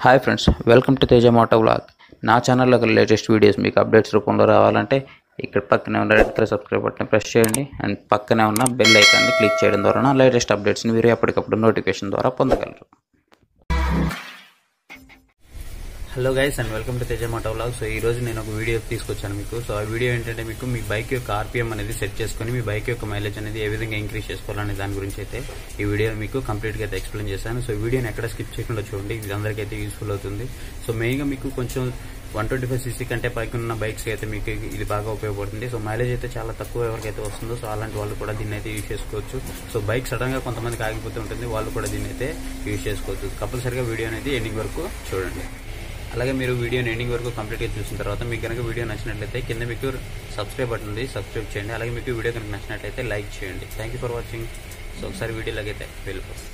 hi friends welcome to Teja moto vlog నా ఛానల్లో latest videos మీకు అప్డేట్స్ రూపంలో రావాలంటే ఇక్కడ పక్కనే ఉన్న red colour subscribe button press చేయండి అండ్ పక్కనే ఉన్న బెల్ ఐకాన్ని క్లిక్ చేయడం ద్వారా నా లేటెస్ట్ అప్డేట్స్ని మీరు ఎప్పటికప్పుడు నోటిఫికేషన్ ద్వారా పొందగలరు hello guys and welcome to Teja moto vlog so ఈ రోజు నేను ఒక వీడియో తీసుకొచ్చాను మీకు సో ఆ వీడియో ఏంటంటే మీకు మీ బైక్ యొక్క ఆర్పిఎం అనేది సెట్ చేసుకొని మీ బైక్ యొక్క మైలేజ్ అనేది ఏ విధంగా ఇంక్రీజ్ చేసుకోవాలనే దాని గురించి అయితే ఈ వీడియో మీకు కంప్లీట్ గా అయితే ఎక్స్ప్లెయిన్ చేశాను సో ఈ వీడియోని ఎక్కడ స్కిప్ చేయకుండా చూడండి ఇది అందరికీ అయితే యూస్ఫుల్ అవుతుంది సో మెయిన్ గా మీకు కొంచెం వన్ ట్వంటీ ఫైవ్ సీసీ కంటే పైకి ఉన్న బైక్స్ అయితే మీకు ఇది బాగా ఉపయోగపడుతుంది సో మైలేజ్ అయితే చాలా తక్కువ ఎవరికైతే వస్తుందో సో అలాంటి వాళ్ళు కూడా దీన్ని అయితే యూజ్ చేసుకోవచ్చు సో బైక్ సడన్ గా కొంతమందికి ఆగిపోతూ ఉంటుంది వాళ్ళు కూడా దీన్ని అయితే యూజ్ చేసుకోవచ్చు కంపల్సరీగా వీడియో అనేది ఎండింగ్ వరకు చూడండి అలాగే మీరు వీడియోని ఎండింగ్ వరకు కంప్లీట్గా చూసిన తర్వాత మీకు కనుక వీడియో నచ్చినట్లయితే కింద మీకు సబ్స్క్రైబ్ బటన్ ఉంది సబ్స్క్రైబ్ చేయండి అలాగే మీకు వీడియో కనుక నచ్చినట్లయితే లైక్ చేయండి thank you for watching so ఒకసారి వీడియోలోకి అయితే వెళ్ళిపోతాం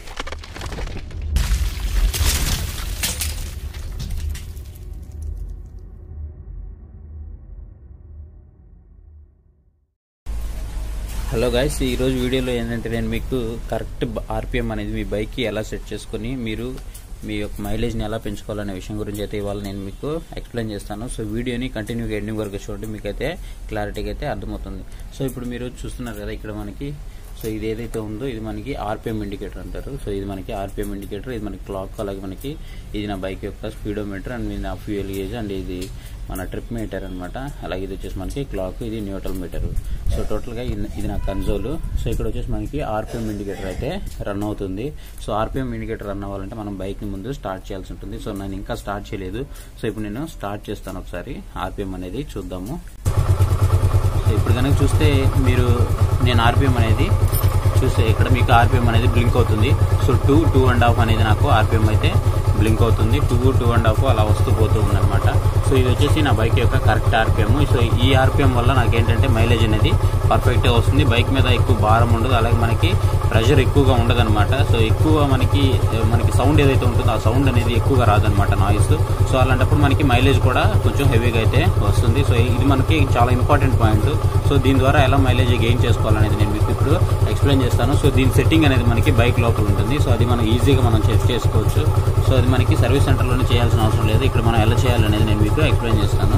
హలో గాయస్ ఈరోజు వీడియోలో ఏంటంటే నేను మీకు కరెక్ట్ ఆర్పిఎం అనేది మీ బైక్కి ఎలా సెట్ చేసుకొని మీరు మీ యొక్క మైలేజ్ని ఎలా పెంచుకోవాలనే విషయం గురించి అయితే ఇవాళ నేను మీకు ఎక్స్ప్లెయిన్ చేస్తాను సో వీడియోని కంటిన్యూగా ఎండింగ్ వరకు చూడండి మీకు అయితే క్లారిటీగా అయితే అర్థమవుతుంది సో ఇప్పుడు మీరు చూస్తున్నారు కదా ఇక్కడ మనకి సో ఇది ఏదైతే ఉందో ఇది మనకి ఆర్పిఎం ఇండికేటర్ అంటారు సో ఇది మనకి ఆర్పిఎం ఇండికేటర్ ఇది మనకి క్లాక్ అలాగే మనకి ఇది నా బైక్ యొక్క స్పీడోమీటర్ అండ్ ఇది నా ఫ్యూయల్ గేజ్ అండ్ ఇది మన ట్రిప్ మీటర్ అనమాట అలాగే ఇది వచ్చేసి మనకి క్లాక్ ఇది న్యూట్రల్ మీటర్ సో టోటల్గా ఇది నా కన్సోల్ సో ఇక్కడ వచ్చేసి మనకి ఆర్పిఎం ఇండికేటర్ అయితే రన్ అవుతుంది సో ఆర్పిఎం ఇండికేటర్ రన్ అవ్వాలంటే మనం బైక్ని ముందు స్టార్ట్ చేయాల్సి ఉంటుంది సో నేను ఇంకా స్టార్ట్ చేయలేదు సో ఇప్పుడు నేను స్టార్ట్ చేస్తాను ఒకసారి ఆర్పిఎం అనేది చూద్దాము సో ఇప్పుడు కనుక చూస్తే మీరు నేను ఆర్పిఎం అనేది చూస్తే ఇక్కడ మీకు ఆర్పిఎం అనేది బ్లింక్ అవుతుంది so two two and half అనేది నాకు ఆర్పిఎం అయితే బ్లింక్ అవుతుంది టూ టూ అండ్ హాఫ్ అలా వస్తూ పోతూ ఉందన్నమాట సో ఇది వచ్చేసి నా బైక్ యొక్క కరెక్ట్ ఆర్పిఎం సో ఈ ఆర్పిఎం వల్ల నాకు ఏంటంటే మైలేజ్ అనేది పర్ఫెక్ట్గా వస్తుంది బైక్ మీద ఎక్కువ భారం ఉండదు అలాగే మనకి ప్రెషర్ ఎక్కువగా ఉండదు అనమాట సో ఎక్కువ మనకి మనకి సౌండ్ ఏదైతే ఉంటుందో ఆ సౌండ్ అనేది ఎక్కువగా రాదనమాట నాయిస్ సో అలాంటప్పుడు మనకి మైలేజ్ కూడా కొంచెం హెవీగా అయితే వస్తుంది సో ఇది మనకి చాలా ఇంపార్టెంట్ పాయింట్ సో దీని ద్వారా ఎలా మైలేజ్ గెయిన్ చేసుకోవాలనేది నేను మీకు ఇప్పుడు ఎక్స్ప్లెయిన్ చేస్తాను సో దీని సెట్టింగ్ అనేది మనకి బైక్ లోపల ఉంటుంది సో అది మనం ఈజీగా మనం సెట్ చేసుకోవచ్చు సో అది మనకి సర్వీస్ సెంటర్లోనే చేయాల్సిన అవసరం లేదు ఇక్కడ మనం ఎలా చేయాలనేది నేను మీకు ఎక్స్ప్లెయిన్ చేస్తాను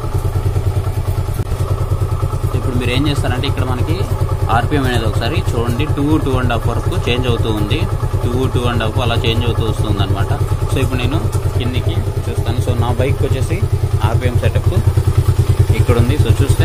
ఇప్పుడు మీరు ఏం చేస్తారంటే ఇక్కడ మనకి ఆర్పిఎం అనేది ఒకసారి చూడండి టూ టూ అండ్ హాఫ్ వరకు చేంజ్ అవుతూ ఉంది టూ టూ అండ్ హాఫ్ అలా చేంజ్ అవుతూ వస్తుంది అనమాట సో ఇప్పుడు నేను కిందికి చూస్తాను సో నా బైక్ వచ్చేసి ఆర్పిఎం సెటప్ ఇక్కడ ఉంది సో చూస్తే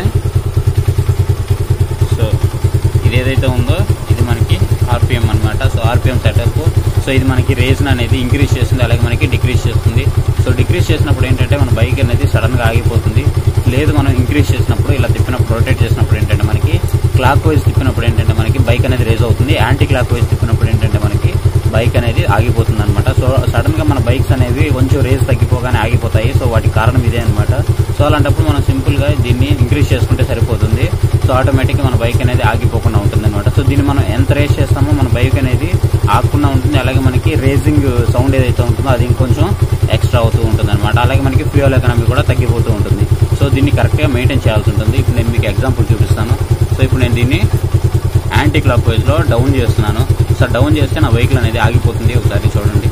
సో ఇది ఏదైతే ఉందో ఇది మనకి ఆర్పిఎం అనమాట సో ఆర్పిఎం సెటప్ సో ఇది మనకి రేజ్న్ అనేది ఇంక్రీజ్ చేస్తుంది అలాగే మనకి డిక్రీజ్ చేస్తుంది సో డిక్రీజ్ చేసినప్పుడు ఏంటంటే మన బైక్ అనేది సడన్గా ఆగిపోతుంది లేదు మనం ఇంక్రీజ్ చేసినప్పుడు ఇలా తిప్పినప్పుడు రొటేట్ చేసినప్పుడు ఏంటంటే మనకి క్లాక్ వైజ్ తిప్పినప్పుడు ఏంటంటే మనకి బైక్ అనేది రేజ్ అవుతుంది యాంటీ క్లాక్ వైజ్ తిప్పినప్పుడు ఏంటంటే మనకి బైక్ అనేది ఆగిపోతుంది అనమాట సో సడన్ గా మన బైక్స్ అనేవి కొంచెం రేస్ తగ్గిపోగానే ఆగిపోతాయి సో వాటికి కారణం ఇదే అనమాట సో అలాంటప్పుడు మనం సింపుల్ గా దీన్ని ఇంక్రీజ్ చేసుకుంటే సరిపోతుంది సో ఆటోమేటిక్ మన బైక్ అనేది ఆగిపోకుండా ఉంటుంది అనమాట సో దీన్ని మనం ఎంత రేస్ చేస్తామో మన బైక్ అనేది ఆగకుండా ఉంటుంది అలాగే మనకి రేసింగ్ సౌండ్ ఏదైతే ఉంటుందో అది ఇంకొంచెం ఎక్స్ట్రా అవుతూ ఉంటుంది అనమాట అలాగే మనకి ఫ్యూయల్ ఎకనామీ కూడా తగ్గిపోతూ ఉంటుంది సో దీన్ని కరెక్ట్ గా మెయింటైన్ చేయాల్సి ఉంటుంది ఇప్పుడు నేను మీకు ఎగ్జాంపుల్ చూపిస్తాను సో ఇప్పుడు నేను దీన్ని యాంటీ క్లాక్ వైజ్ లో డౌన్ చేస్తున్నాను సో డౌన్ చేస్తే నా వెహికల్ అనేది ఆగిపోతుంది ఒకసారి చూడండి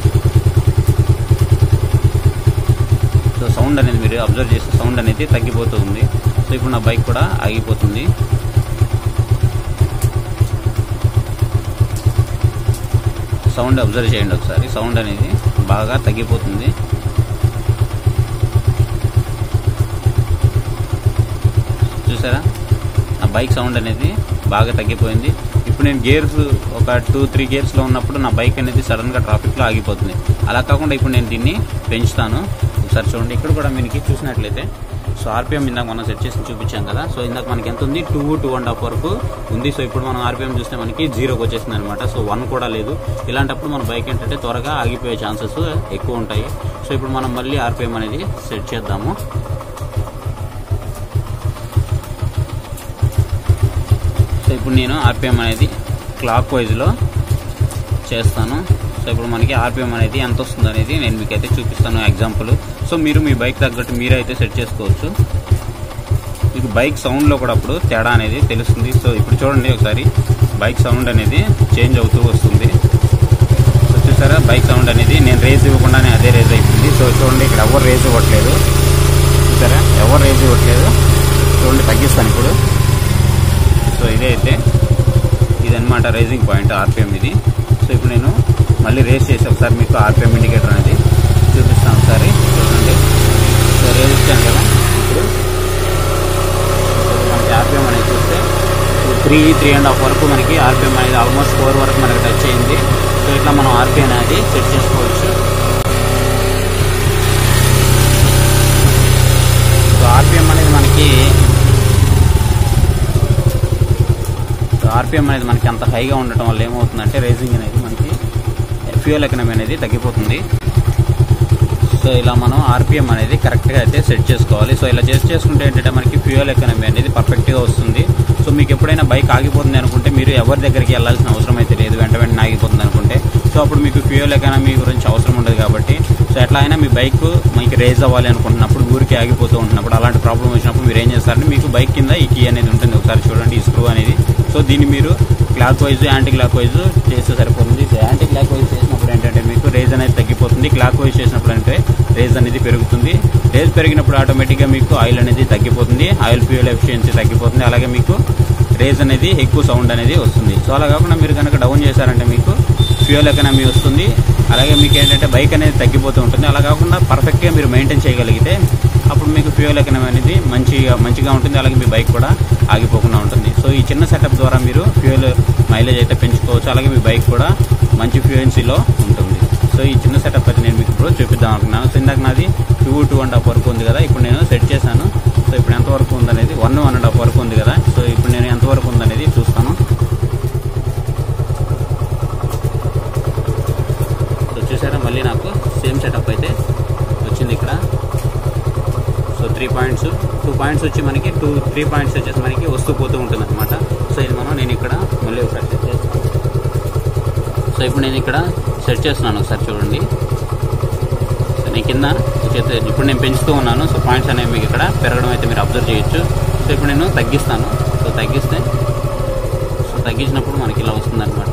సో సౌండ్ అనేది మీరు అబ్జర్వ్ చేస్తే సౌండ్ అనేది తగ్గిపోతూ ఉంది సో ఇప్పుడు నా బైక్ కూడా ఆగిపోతుంది సౌండ్ అబ్జర్వ్ చేయండి ఒకసారి సౌండ్ అనేది బాగా తగ్గిపోతుంది చూసారా నా బైక్ సౌండ్ అనేది బాగా తగ్గిపోయింది ఇప్పుడు నేను గేర్స్ ఒక టూ త్రీ గేర్స్లో ఉన్నప్పుడు నా బైక్ అనేది సడన్గా ట్రాఫిక్లో ఆగిపోతుంది అలా కాకుండా ఇప్పుడు నేను దీన్ని పెంచుతాను ఒకసారి చూడండి ఇక్కడ కూడా మీకు చూసినట్లయితే సో ఆర్పిఎం ఇందాక మనం సెట్ చేసి చూపించాం కదా సో ఇందాక మనకి ఎంత ఉంది టూ టూ అండ్ హాఫ్ వరకు ఉంది సో ఇప్పుడు మనం ఆర్పిఎం చూస్తే మనకి జీరోకి వచ్చేసింది అనమాట సో వన్ కూడా లేదు ఇలాంటప్పుడు మన బైక్ ఏంటంటే త్వరగా ఆగిపోయే ఛాన్సెస్ ఎక్కువ ఉంటాయి సో ఇప్పుడు మనం మళ్ళీ ఆర్పిఎం అనేది సెట్ చేద్దాము సో ఇప్పుడు నేను ఆర్పిఎం అనేది క్లాక్ వైజ్లో చేస్తాను సో ఇప్పుడు మనకి ఆర్పిఎం అనేది ఎంత వస్తుంది అనేది నేను మీకు అయితే చూపిస్తాను ఎగ్జాంపుల్ సో మీరు మీ బైక్ తగ్గట్టు మీరే అయితే సెట్ చేసుకోవచ్చు మీకు బైక్ సౌండ్లో కూడా అప్పుడు తేడా అనేది తెలుస్తుంది సో ఇప్పుడు చూడండి ఒకసారి బైక్ సౌండ్ అనేది చేంజ్ అవుతూ వస్తుంది సో చూసారా బైక్ సౌండ్ అనేది నేను రేస్ ఇవ్వకుండానే అదే రేస్ అయిపోయింది సో చూడండి ఇక్కడ ఎవరు రేజ్ ఇవ్వట్లేదు చూసారా ఎవరు రేజ్ ఇవ్వట్లేదు చూడండి తగ్గిస్తాను ఇప్పుడు సో ఇదే అయితే ఇదన్నమాట రేజింగ్ పాయింట్ ఆర్పిఎం ఇది సో ఇప్పుడు నేను మళ్ళీ రేస్ చేసి ఒకసారి మీకు ఆర్పిఎం ఇండికేటర్ అనేది చూపిస్తాను ఒకసారి చూడండి సో రేజ్ ఇచ్చాను కదా ఇప్పుడు మనకి ఆర్పిఎం అనేది చూస్తే త్రీ త్రీ అండ్ హాఫ్ వరకు మనకి ఆర్పిఎం అనేది ఆల్మోస్ట్ ఫోర్ వరకు మనకి టచ్ అయింది సో ఇట్లా మనం ఆర్పిఎం అనేది సెట్ చేసుకోవచ్చు సో ఆర్పిఎం అనేది మనకి ఆర్పిఎం అనేది మనకి అంత హైగా ఉండటం వల్ల ఏమవుతుందంటే రేసింగ్ అనేది మనకి ఫ్యూయల్ ఎకనమీ అనేది తగ్గిపోతుంది సో ఇలా మనం ఆర్పిఎం అనేది కరెక్ట్గా అయితే సెట్ చేసుకోవాలి సో ఇలా చేసి చేసుకుంటే ఏంటంటే మనకి ఫ్యూయల్ ఎకనమీ అనేది పర్ఫెక్ట్గా వస్తుంది సో మీకు ఎప్పుడైనా బైక్ ఆగిపోతుంది అనుకుంటే మీరు ఎవరి దగ్గరికి వెళ్ళాల్సిన అవసరం అయితే లేదు వెంట వెంటనే ఆగిపోతుంది అనుకుంటే సో అప్పుడు మీకు ఫ్యూయల్ ఎకానమీ గురించి అవసరం ఉండదు కాబట్టి సో ఎట్లా అయినా మీ బైక్ మీకు రేజ్ అవ్వాలి అనుకుంటున్నప్పుడు ఊరికి ఆగిపోతూ ఉంటున్నప్పుడు అలాంటి ప్రాబ్లం వచ్చినప్పుడు మీరు ఏం చేస్తారంటే మీకు బైక్ కింద ఈ కీ అనేది ఉంటుంది ఒకసారి చూడండి ఈ స్క్రూ అనేది సో దీన్ని మీరు clockwise anticlockwise చేస్తే సరిపోతుంది సో యాంటీ క్లాక్ వైజ్ చేసినప్పుడు ఏంటంటే మీకు రేజ్ అనేది తగ్గిపోతుంది క్లాక్ వైజ్ చేసినప్పుడు అంటే రేజ్ అనేది పెరుగుతుంది రేజ్ పెరిగినప్పుడు ఆటోమేటిక్గా మీకు ఆయిల్ అనేది తగ్గిపోతుంది ఆయిల్ ఫ్యూయల్ ఎఫిషియన్సీ తగ్గిపోతుంది అలాగే మీకు రేజ్ అనేది ఎక్కువ సౌండ్ అనేది వస్తుంది సో అలా కాకుండా మీరు కనుక డౌన్ చేశారంటే మీకు ఫ్యూయల్ ఎకనమీ వస్తుంది అలాగే మీకు ఏంటంటే బైక్ అనేది తగ్గిపోతూ ఉంటుంది అలా కాకుండా పర్ఫెక్ట్గా మీరు మెయింటైన్ చేయగలిగితే అప్పుడు మీకు ఫ్యూయల్ ఎకనమీ అనేది మంచిగా మంచిగా ఉంటుంది అలాగే మీ బైక్ కూడా ఆగిపోకుండా ఉంటుంది సో ఈ చిన్న సెటప్ ద్వారా మీరు ఫ్యూయల్ మైలేజ్ అయితే పెంచుకోవచ్చు అలాగే మీ బైక్ కూడా మంచి ఫ్యూయన్సీలో ఉంటుంది సో ఈ చిన్న సెటప్ అయితే నేను మీకు ఇప్పుడు చూపిద్దాం అనుకున్నాను సో ఇందాక నాది టూ టూ అండ్ హాఫ్ వరకు ఉంది కదా ఇప్పుడు నేను సెట్ చేశాను సో ఇప్పుడు ఎంత వరకు ఉందనేది వన్ వన్ అండ్ హాఫ్ వరకు ఉంది కదా సో ఇప్పుడు నేను ఎంత వరకు ఉందనేది చూస్తాను సో చూసారా మళ్ళీ నాకు సేమ్ సెటప్ అయితే వచ్చింది ఇక్కడ so three points two points వచ్చి మనకి టూ త్రీ పాయింట్స్ వచ్చేసి మనకి వస్తూ పోతూ ఉంటుంది అనమాట సో ఇది మనం నేను ఇక్కడ మళ్ళీ ఒకసారి సెట్ చేస్తాను సో ఇప్పుడు నేను ఇక్కడ సెట్ చేస్తున్నాను ఒకసారి చూడండి సో నేను కింద చేతి ఇప్పుడు నేను పెంచుతూ ఉన్నాను సో పాయింట్స్ అనేవి మీకు ఇక్కడ పెరగడం అయితే మీరు అబ్జర్వ్ చేయొచ్చు సో ఇప్పుడు నేను తగ్గిస్తాను సో తగ్గిస్తే సో తగ్గించినప్పుడు మనకి ఇలా వస్తుంది అనమాట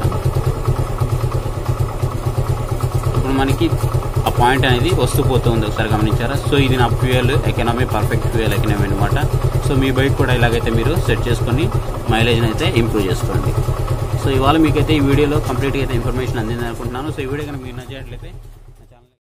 ఇప్పుడు మనకి ఆ పాయింట్ అనేది వస్తూ పోతూ ఉంది ఒకసారి గమనించారా సో ఇది నా fuel economy perfect fuel economy అనమాట సో మీ బైక్ కూడా ఇలాగైతే మీరు సెట్ చేసుకొని మైలేజ్ని అయితే ఇంప్రూవ్ చేసుకోండి సో ఇవాళ మీకైతే ఈ వీడియోలో కంప్లీట్గా అయితే ఇన్ఫర్మేషన్ అందింది అనుకుంటున్నాను సో ఈ వీడియో కనుక మీకు నచ్చినట్లయితే